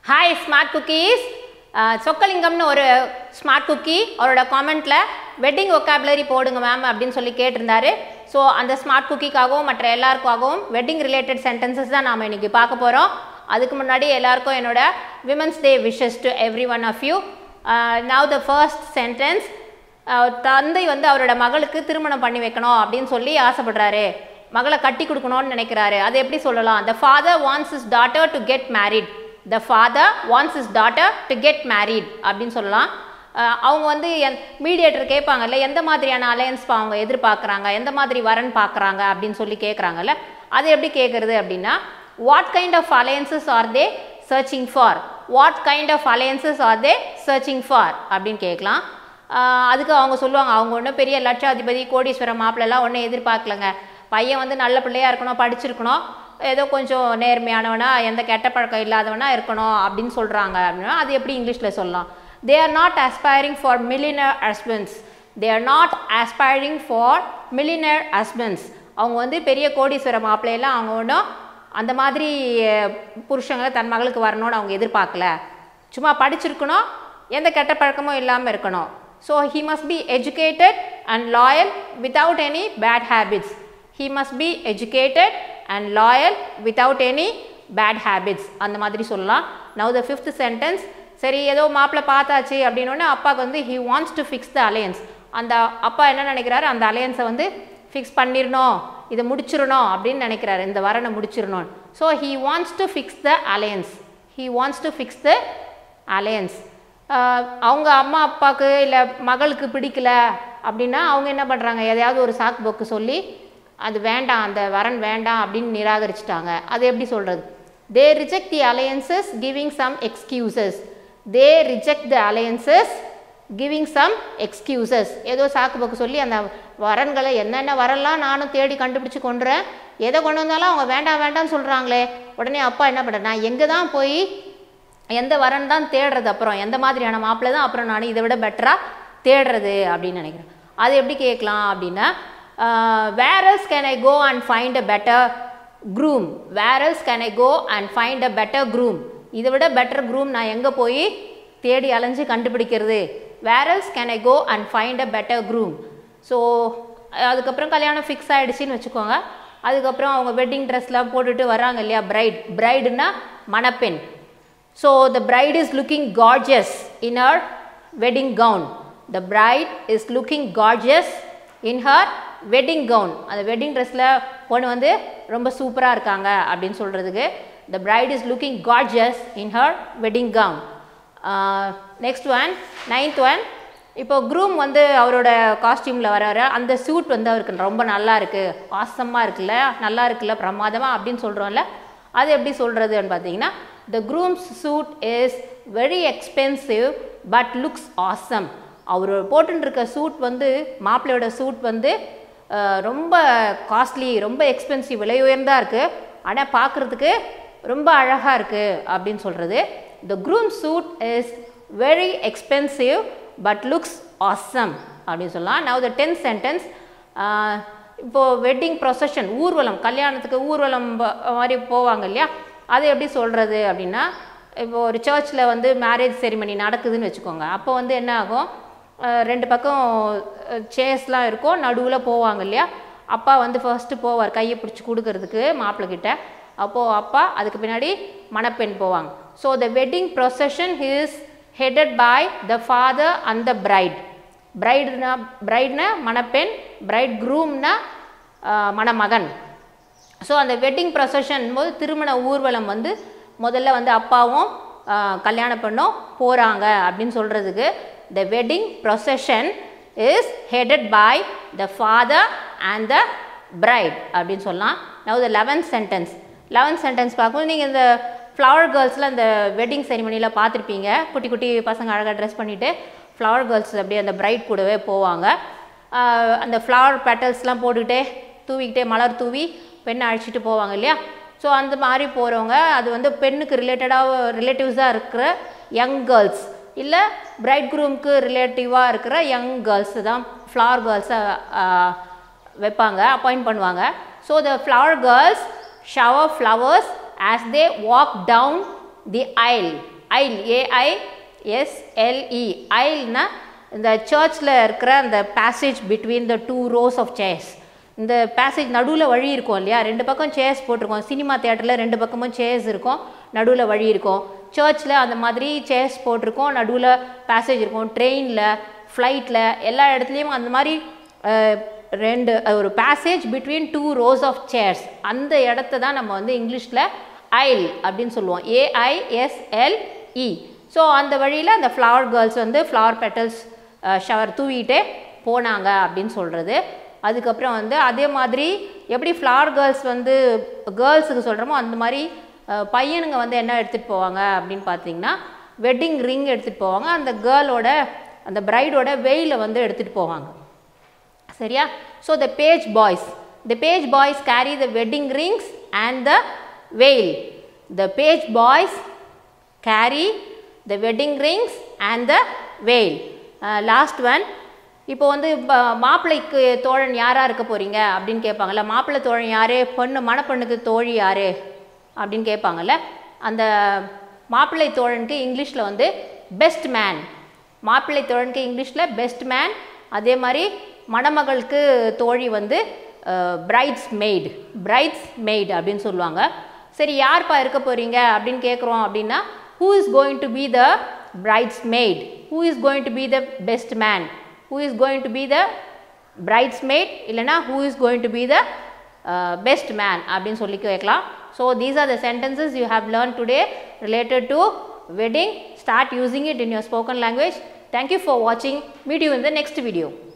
hi smart cookies சொக்கலிங்கம்னு ஒரு smart cookie அவரோட காமெண்ட்டில் வெட்டிங் ஒக்காபுலரி போடுங்க மேம் அப்படின்னு சொல்லி கேட்டிருந்தாரு ஸோ அந்த ஸ்மார்ட் குக்கிக்காகவும் மற்ற எல்லாருக்காகவும் வெட்டிங் ரிலேட்டட் சென்டென்சஸ் தான் நாம் இன்றைக்கி பார்க்க போகிறோம் அதுக்கு முன்னாடி எல்லாருக்கும் என்னோட women's day wishes to every one of you now the first sentence தந்தை வந்து அவரோட மகளுக்கு திருமணம் பண்ணி வைக்கணும் அப்படின்னு சொல்லி ஆசைப்படுறாரு மகளை கட்டி கொடுக்கணும்னு நினைக்கிறாரு அது எப்படி சொல்லலாம் the father wants his daughter to get married the father wants his daughter to get married அப்படின்னு சொல்லலாம் அஹ் அவங்க வந்து என் மீடியேட்டர் கேட்பாங்கல்ல எந்த மாதிரியான அலையன்ஸ் அவங்க எதிர்பார்க்குறாங்க எந்த மாதிரி வரன் பார்க்குறாங்க அப்படின்னு சொல்லி கேட்குறாங்கல்ல அது எப்படி கேட்குறது அப்படின்னா what kind of alliances are they searching for what kind of alliances are they searching for அப்படின்னு கேட்கலாம் ஆஹ் அதுக்கு அவங்க சொல்லுவாங்க அவங்க ஒன்றும் பெரிய லட்சாதிபதி கோடீஸ்வரம் மாப்பிள்ளலாம் ஒன்றும் எதிர்பார்க்கலங்க பையன் வந்து நல்ல பிள்ளையா இருக்கணும் படிச்சிருக்கணும் ஏதோ கொஞ்சம் நேர்மையானவனா எந்த கெட்ட பழக்கம் இல்லாதவனா இருக்கணும் அப்படின்னு சொல்கிறாங்க அப்படின்னா அது எப்படி இங்கிலீஷில் சொல்லலாம் they are not aspiring for millionaire husbands they are not aspiring for millionaire husbands அவங்க வந்து பெரிய கோடீஸ்வர மாப்பிள்ளையெல்லாம் அவங்க ஒன்றும் அந்த மாதிரி அஹ், புருஷங்க தன் மகளுக்கு வரணும்னு அவங்க எதிர்பார்க்கல சும்மா படிச்சிருக்கணும் எந்த கெட்ட பழக்கமும் இல்லாமல் இருக்கணும் so he must be educated and loyal without any bad habits he must be educated and loyal without any bad habits அந்த மாதிரி சொல்லலாம் நவ் த ஃபிஃப்த் சென்டென்ஸ் சரி ஏதோ மாப்பிள்ளை பார்த்தாச்சு அப்படின்னோடனே அப்பாவுக்கு வந்து he wants to fix the alliance அந்த அப்பா என்ன நினைக்கிறாரு அந்த அலையன்ஸை வந்து ஃபிக்ஸ் பண்ணிடணும் இதை முடிச்சிடணும் அப்படின்னு நினைக்கிறாரு இந்த வரனை முடிச்சிடணும் so he wants to fix the alliance he wants to fix the alliance அவங்க அம்மா அப்பாவுக்கு இல்லை மகளுக்கு பிடிக்கல அப்படின்னா அவங்க என்ன பண்ணுறாங்க எதையாவது ஒரு சாக்கு போக்கு சொல்லி அது வேண்டாம் அந்த வரன் வேண்டாம் அப்படின்னு நிராகரிச்சிட்டாங்க அது எப்படி சொல்கிறது they reject the alliances giving some excuses they reject the alliances giving some excuses ஏதோ சாக்கு போக்கு சொல்லி அந்த வரன்களை என்னென்ன வரலாம் நானும் தேடி கண்டுபிடிச்சு கொண்டுறேன் எதை கொண்டு வந்தாலும் அவங்க வேண்டாம் வேண்டாம்னு சொல்கிறாங்களே உடனே அப்பா என்ன பண்ணுறேன் நான் எங்கே தான் போய் எந்த வரன் தான் தேடுறது அப்புறம் எந்த மாதிரியான மாப்பிள்ளை தான் அப்புறம் நான் இதை விட பெட்டராக தேடுறது அப்படின்னு நினைக்கிறேன் அது எப்படி கேட்கலாம் அப்படின்னா where else can I go and find a better groom where else can I go and find a better groom இதை விட பெட்டர் க்ரூம் நான் எங்கே போய் தேடி அலைஞ்சு கண்டுபிடிக்கிறது where else can I go and find a better groom so அதுக்கப்புறம் கல்யாணம் ஃபிக்ஸ் ஆகிடுச்சின்னு வச்சுக்கோங்க அதுக்கப்புறம் அவங்க வெட்டிங் ட்ரெஸ்லாம் போட்டுட்டு வராங்க இல்லையா பிரைட் பிரைடுன்னா மணப்பெண் so the bride is looking gorgeous in her wedding gown the bride is looking gorgeous in her wedding gown அந்த வெட்டிங் ட்ரெஸ்ஸில் பொண்ணு வந்து ரொம்ப சூப்பராக இருக்காங்க அப்படின்னு சொல்கிறதுக்கு the bride is looking gorgeous in her wedding gown next one ninth one இப்போ க்ரூம் வந்து அவரோட காஸ்டியூமில் வர அந்த சூட் வந்து அவருக்கு ரொம்ப நல்லா இருக்குது ஆசமாக இருக்குல்ல நல்லா இருக்குல்ல பிரமாதமாக அப்படின்னு சொல்கிறோம்ல அது எப்படி சொல்கிறதுன்னு பார்த்தீங்கன்னா the groom's suit is very expensive but looks awesome அவர் போட்டுருக்க சூட் வந்து மாப்பிள்ளையோட சூட் வந்து அஹ், ரொம்ப காஸ்ட்லி ரொம்ப எக்ஸ்பென்சிவ் விலை உயர்ந்தா இருக்குது ஆனால் பார்க்குறதுக்கு ரொம்ப அழகாக இருக்குது அப்படின்னு சொல்கிறது the groom suit is very expensive but looks awesome அப்படின்னு சொல்லலாம் நவ் த டென்த் சென்டென்ஸ் இப்போது வெட்டிங் ப்ரொசஷன் ஊர்வலம் கல்யாணத்துக்கு ஊர்வலம் ப- மாதிரி போவாங்க இல்லையா அது எப்படி சொல்கிறது அப்படின்னா இப்போ ஒரு சர்ச்சில் வந்து மேரேஜ் செரிமனி நடக்குதுன்னு வச்சுக்கோங்க அப்போ வந்து என்ன ஆகும் அஹ் ரெண்டு பக்கம் சேர்ஸ்லாம் இருக்கும் நடுவில் போவாங்க இல்லையா அப்பா வந்து ஃபர்ஸ்ட்டு போவார் கையை பிடிச்சி கொடுக்கறதுக்கு மாப்பிள்ளை கிட்ட அப்போது அப்பா அதுக்கு பின்னாடி மணப்பெண் போவாங்க so the wedding procession is headed by the father and the bride பிரைடுனா பிரைட்னா மணப்பெண் பிரைட் க்ரூம்னா மணமகன் ஸோ அந்த வெட்டிங் ப்ரொசஷன் போது திருமண ஊர்வலம் வந்து முதல்ல வந்து அப்பாவும் ஆஹ், கல்யாண பெண்ணும் போகிறாங்க அப்படின்னு சொல்கிறதுக்கு the wedding procession is headed by the father and the bride அப்படின்னு சொல்லலாம் now the eleventh sentence eleventh sentence பார்க்கும்போது நீங்கள் இந்த ஃப்ளவர் கேர்ள்ஸில் அந்த வெட்டிங் செரிமனியில் பார்த்துருப்பீங்க குட்டி குட்டி பசங்க அழகாக ட்ரெஸ் பண்ணிவிட்டு ஃப்ளவர் கேர்ள்ஸ் அப்படியே அந்த பிரைட் கூடவே போவாங்க ஆஹ் அந்த ஃப்ளவர் பெட்டல்ஸ்லாம் போட்டுக்கிட்டே தூவிக்கிட்டே மலர் தூவி பெண்ணை அழைச்சிட்டு போவாங்க இல்லையா ஸோ அந்த மாதிரி போகிறவங்க அது வந்து பெண்ணுக்கு ரிலேட்டடாக ரிலேட்டிவ்ஸாக இருக்கிற யங் கேர்ள்ஸ் இல்லை பிரைட் குரூம்க்கு ரிலேட்டிவாக இருக்கிற யங் கேர்ள்ஸ் தான் ஃப்ளவர் கேர்ள்ஸை வைப்பாங்க அப்பாயிண்ட் பண்ணுவாங்க so the flower girls shower flowers as they walk down the aisle aisle A I S L E ஐல்னா இந்த சர்ச்சில் இருக்கிற அந்த passage between the two rows of chairs இந்த பேசேஜ் நடுவில் வழி இருக்கும் இல்லையா ரெண்டு பக்கம் சேர்ஸ் போட்டிருக்கோம் சினிமா தேட்டரில் ரெண்டு பக்கமும் சேர்ஸ் இருக்கும் நடுவில் வழி இருக்கும் சர்ச்சில் அந்த மாதிரி சேர்ஸ் போட்டிருக்கோம் நடுவில் பேசேஜ் இருக்கும் ட்ரெயினில் ஃப்ளைட்டில் எல்லா இடத்துலையும் அந்த மாதிரி அஹ், ரெண்டு அஹ், ஒரு passage between two rows of chairs அந்த இடத்த தான் நம்ம வந்து இங்கிலீஷில் ஐல் அப்படின்னு சொல்லுவோம் ஏஐஎஸ்எல்இ ஸோ அந்த வழியில் அந்த ஃப்ளவர் கேர்ள்ஸ் வந்து ஃப்ளவர் பெட்டல்ஸ் ஷவர் தூவிட்டே போனாங்க அப்படின்னு சொல்கிறது அதுக்கப்புறம் வந்து அதே மாதிரி எப்படி ஃப்ளவர் கேர்ள்ஸ் வந்து கேர்ள்ஸுக்கு சொல்கிறோமோ அந்த மாதிரி அஹ், பையனுங்க வந்து என்ன எடுத்துகிட்டு போவாங்க அப்படின்னு பார்த்தீங்கன்னா வெட்டிங் ரிங் எடுத்துகிட்டு போவாங்க அந்த கேர்ளோட அந்த பிரைடோட வெயில வந்து எடுத்துகிட்டு போவாங்க சரியா so the page boys the page boys carry the wedding rings and the veil the page boys carry the wedding rings and the veil last one இப்போ வந்து ப- மாப்பிள்ளைக்கு தோழன் யாராக இருக்க போகிறீங்க அப்படின்னு கேட்பாங்கல்ல மாப்பிள்ளை தோழன் யார் பொண்ணு மணப்பெண்ணுக்கு தோழி யார் அப்படின்னு கேட்பாங்கல்ல அந்த மாப்பிள்ளை தோழனுக்கு இங்கிலீஷில் வந்து பெஸ்ட் மேன் மாப்பிள்ளை தோழனுக்கு இங்கிலீஷில் பெஸ்ட் மேன் அதே மாதிரி மணமகளுக்கு தோழி வந்து பிரைட்ஸ் மெய்டு பிரைட்ஸ் மெய்டு அப்படின்னு சொல்லுவாங்க சரி யார்ப்பா இருக்க போகிறீங்க அப்படின்னு கேட்குறோம் அப்படின்னா who is going to be the bridesmaid who is going to be the best man who is going to be the bridesmaid இல்லைனா who is going to be the best man அப்படின்னு சொல்லி கேட்கலாம் so these are the sentences you have learn today related to wedding start using it in your spoken language thank you for watching meet you in the next video